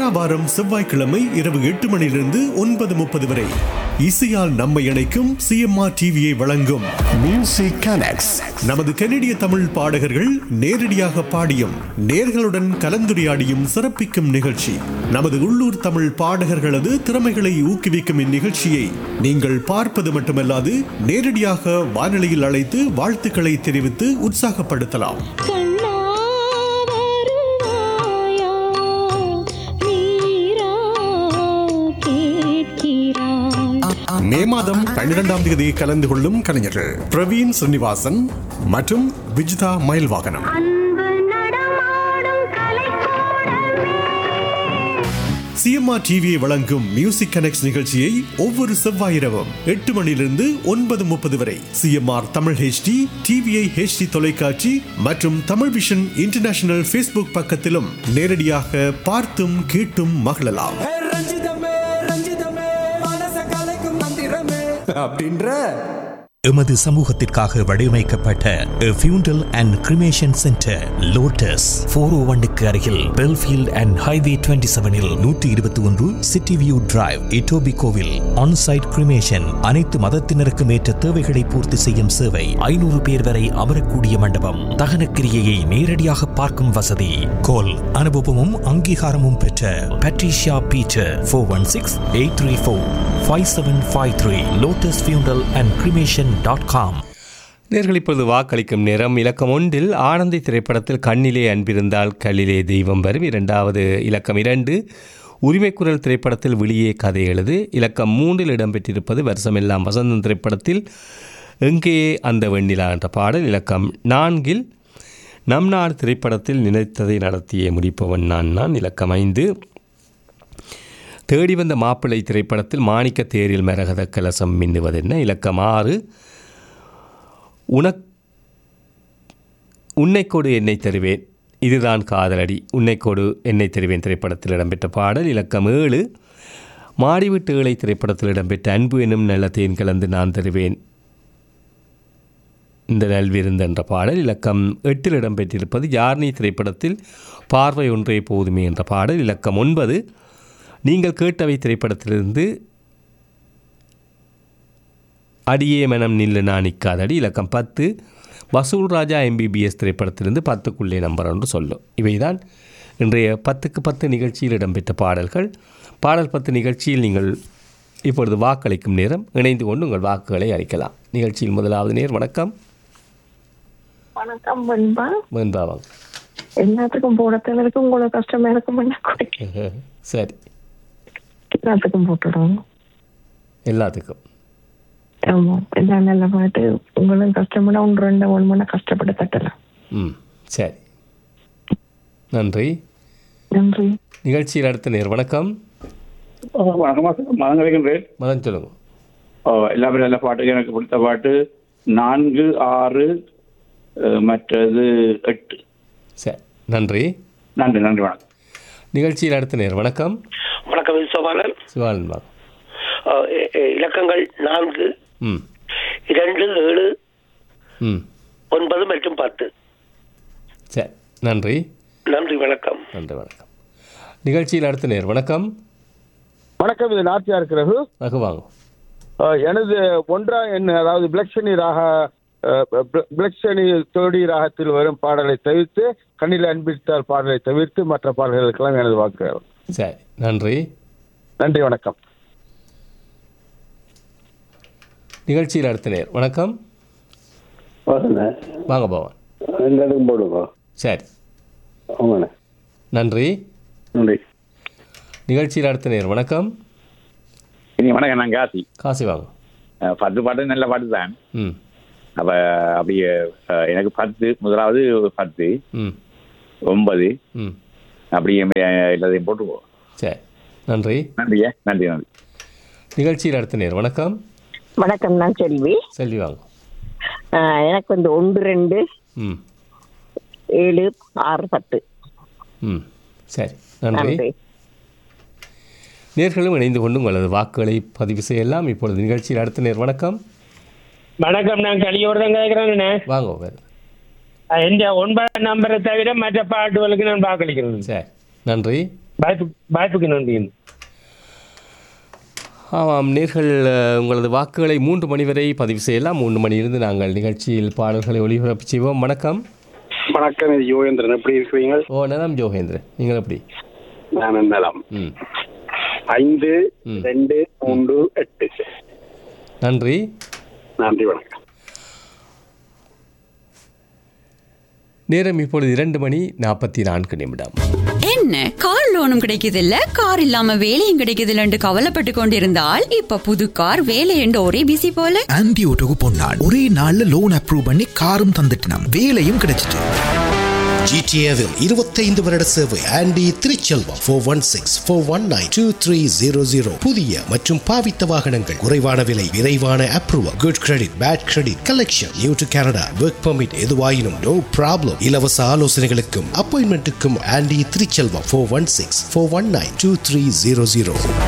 வாராவாரம் செவ்வாய்க்கிழமை இரவு எட்டு மணியிலிருந்து ஒன்பது முப்பது வரை இசையால் நம்மை இணைக்கும் சிஎம்ஆர் டிவியை வழங்கும் Music Connects. நமது கனடிய தமிழ் பாடகர்கள் நேரடியாக பாடியும் நேர்களுடன் கலந்துரையாடியும் சிறப்பிக்கும் நிகழ்ச்சி நமது உள்ளூர் தமிழ் பாடகர்களது திறமைகளை ஊக்குவிக்கும் இந்நிகழ்ச்சியை நீங்கள் பார்ப்பது மட்டுமல்லாது நேரடியாக வானொலியில் அழைத்து வாழ்த்துக்களை தெரிவித்து உற்சாகப்படுத்தலாம் கண்ணா வருவாயா நீரா கேட்கிறாய் மே மாதம் பன்னிரெண்டாம் தேதி கலந்து கொள்ளும் கலைஞர்கள் பிரவீன் ஸ்ரீனிவாசன் மற்றும் விஜிதா மயில்வாகனம் அன்பு நடமாடும் கலைக்கூடமே சிஎம்ஆர் டிவியை வழங்கும் மியூசிக் கனெக்ட் நிகழ்ச்சியை ஒவ்வொரு செவ்வாயிரவும் எட்டு மணியிலிருந்து ஒன்பது முப்பது வரை CMR Tamil HD TVI HD தொலைக்காட்சி மற்றும் தமிழ் விஷன் இன்டர்நேஷனல் ஃபேஸ்புக் பக்கத்திலும் நேரடியாக பார்த்தும் கேட்டும் மகிழலாம் ஹே ரஞ்சிதமே ரஞ்சிதமே மனச கலைக்கும் மந்திரமே அப்படின்ற எமது சமூகத்திற்காக வடிவமைக்கப்பட்ட funeral and cremation centre Lotus four O ஒன்னுக்கு அருகில் பெல்ஃபீல்ட் அண்ட் ஹைவே டுவெண்ட்டி செவனில் நூற்றி இருபத்தி ஒன்று சிட்டி வியூ டிரைவ் இட்டோபி கோவில் ஆன்சைட் கிரிமேஷன் அனைத்து மதத்தினருக்கும் ஏற்ற தேவைகளை பூர்த்தி செய்யும் சேவை ஐநூறு பேர் வரை அமரக்கூடிய மண்டபம் தகன கிரியையை நேரடியாக பார்க்கும் வசதி கோல் அனுபவமும் அங்கீகாரமும் பெற்ற Patricia Peter four one six eight three four five seven five three Lotus funeral and cremation dot com நேர்கள் இப்பொழுது வாக்களிக்கும் நேரம் இலக்கம் ஒன்றில் ஆனந்தி திரைப்படத்தில் கண்ணிலே அன்பிருந்தால் கல்லிலே தெய்வம் வரும் இரண்டாவது இலக்கம் இரண்டு உரிமைக்குரல் திரைப்படத்தில் வெளியே கதை எழுது இலக்கம் மூன்றில் இடம்பெற்றிருப்பது வருஷமெல்லாம் வசந்தம் திரைப்படத்தில் எங்கே அந்த வெண்ணிலா என்ற பாடல் இலக்கம் நான்கில் நம் நாடு திரைப்படத்தில் நினைத்ததை நடத்தியே முடிப்பவன் நான் நான் இலக்கம் ஐந்து தேடி வந்த மாப்பிள்ளை திரைப்படத்தில் மாணிக்க தேரில் மரகத கலசம் மின்னுவதென்ன இலக்கம் ஆறு உனக் உன்னை கொடு என்னை தருவேன் இதுதான் காதலடி உன்னை கொடு என்னை தருவேன் திரைப்படத்தில் இடம்பெற்ற பாடல் இலக்கம் ஏழு மாடிவிட்டு ஏழை திரைப்படத்தில் இடம்பெற்ற அன்பு எனும் நல்ல தேன் கலந்து நான் தருவேன் இந்த நல்விருந்து என்ற பாடல் இலக்கம் எட்டில் இடம்பெற்றிருப்பது யார்னி திரைப்படத்தில் பார்வை ஒன்றே போதுமே என்ற பாடல் இலக்கம் ஒன்பது நீங்கள் கேட்டவை திரைப்படத்திலிருந்து அடியே மனம் நில்லு நான் நிற்காதடி இலக்கம் பத்து வசூல் ராஜா எம்பிபிஎஸ் திரைப்படத்திலிருந்து பத்துக்குள்ளே நம்பர் என்று சொல்லும் இவைதான் இன்றைய பத்துக்கு பத்து நிகழ்ச்சியில் இடம்பெற்ற பாடல்கள் பாடல் பத்து நிகழ்ச்சியில் நீங்கள் இப்பொழுது வாக்களிக்கும் நேரம் இணைந்து கொண்டு உங்கள் வாக்குகளை அளிக்கலாம் நிகழ்ச்சியில் முதலாவது நேர் வணக்கம் வணக்கம் பண்பா வேண்பாவாங்க எல்லாத்துக்கும் போடத்தவருக்கு உங்களுக்கு கஷ்டமா இருக்கும் பண்ண குறைக்க சரி எல்லாத்துக்கும் போட்டுடுவோம் எல்லாத்துக்கும் ஆமா எல்லாம் நல்ல பாட்டு உங்களுக்கு கஷ்டப்பட ஒன்று ரெண்டு ஒன்று மணி கஷ்டப்பட்டு தட்டலாம் ம் சரி நன்றி நன்றி நிகழ்ச்சியில் அடுத்த நேர் வணக்கம் வணக்கமா மதம் கிடைக்கின்றேன் மதன் சொல்லுங்க எல்லாமே நல்ல பாட்டுக்கு எனக்கு பிடித்த பாட்டு நான்கு ஆறு அஹ், மற்றது எட்டு சரி நன்றி நன்றி நன்றி வணக்கம் நிகழ்ச்சியில் அடுத்த நேர் வணக்கம் வணக்கம் இது சோபாலன் சிவானன் வாங்க அஹ் இ- இ- இலக்கங்கள் நான்கு ம் இரண்டு ஏழு ம் ஒன்பது மற்றும் பத்து சரி நன்றி நன்றி வணக்கம் நன்றி வணக்கம் நிகழ்ச்சியில் அடுத்த நேர் வணக்கம் வணக்கம் இது நாட்டியா இருக்கிறது ரகு வாங்க அஹ், எனது ஒன்றா எண் அதாவது பிளக்ஷனி ராக அஹ், பிள- பிளக்ஷனி தோடி ராகத்தில் வரும் பாடலை தவிர்த்து கண்ணில் அன்பித்தால் பாடலை தவிர்த்து மற்ற பாடல்களுக்கெல்லாம் எனது வாக்கு சரி நன்றி நன்றி வணக்கம் நிகழ்ச்சியில் அடுத்த நேர் வணக்கம் வாங்க பவன் எல்லாத்துக்கும் போடுங்க சரி ஆமாண்ணே நன்றி நன்றி நிகழ்ச்சியில் அடுத்த நேர் வணக்கம் இனி வணக்கம் நான் காசி காசி வாங்க அஹ், பத்து பாட்டு நல்ல பாட்டு தான் ம் அப்ப அப்படியே அஹ், எனக்கு பத்து முதலாவது பத்து ம் ஒன்பது ம் அப்படியே அஹ், எல்லாத்தையும் போட்டுக்குவோம் சரி நன்றி நன்றியே நன்றி நன்றி நிகழ்ச்சியில் அடுத்த நேர் வணக்கம் வணக்கம் நான் செல்வி செல்வி வாங்க ஆஹ் எனக்கு வந்து ஒன்று ரெண்டு ம் ஏழு ஆறு பத்து ம் சரி நன்றி நன்றி நேர்களும் இணைந்து கொண்டு உங்களது வாக்குகளை பதிவு செய்யலாம் இப்பொழுது நிகழ்ச்சியில் அடுத்த நேர் வணக்கம் வணக்கம் நான் கலியோடு தான் கேட்கிறேன் வாங்க வேறு எந்த ஒன்பதாம் நம்பரை தவிர மற்ற பாட்டுகளுக்கு நான் வாக்களிக்கிறேன் சரி நன்றி வாய்ப்பு வாய்ப்புக்கு நன்றி ஆமாம் நேர்கள் அஹ், உங்களது வாக்குகளை மூன்று மணி வரை பதிவு செய்யலாம் மூன்று மணியிலிருந்து நாங்கள் நிகழ்ச்சியில் பாடல்களை ஒளிபரப்பு செய்வோம் வணக்கம் வணக்கம் இது யோகேந்திரன் எப்படி இருக்கிறீங்க ஓ நலம் ஜோகேந்திரன் நீங்கள் எப்படி நான் நலம் ம் ஐந்து ரெண்டு மூன்று எட்டு நன்றி நன்றி வணக்கம் நேரம் இப்பொழுது இரண்டு மணி நாற்பத்தி நான்கு நிமிடம் என்ன கார் லோனும் கிடைக்குது இல்ல கார் இல்லாம வேலையும் கிடைக்குது இல்லன்னு கவலைப்பட்டு கொண்டிருந்தால் இப்ப புது கார் வேலை என்று ஒரே பிசி போல ஆன்டி ஓட்டோக்கு பொன்னாள் ஒரே நாள்ல லோன் அப்ரூவ் பண்ணி காரும் தந்துட்டோம் வேலையும் கிடைச்சிட்டு ஜிடிஏவில் இருபத்தைந்து வருட சேவை Andy Thiruchelvam four one six four one nine two three zero zero புதிய மற்றும் பாவித்த வாகனங்கள் குறைவான விலை விரைவான approval good credit bad credit collection new to Canada work permit எதுவாயினும் நோ ப்ராப்ளம் இலவச ஆலோசனைகளுக்கும் அப்பாயின்மெண்ட்டுக்கும் Andy Thiruchelvam four one six four one nine two three zero zero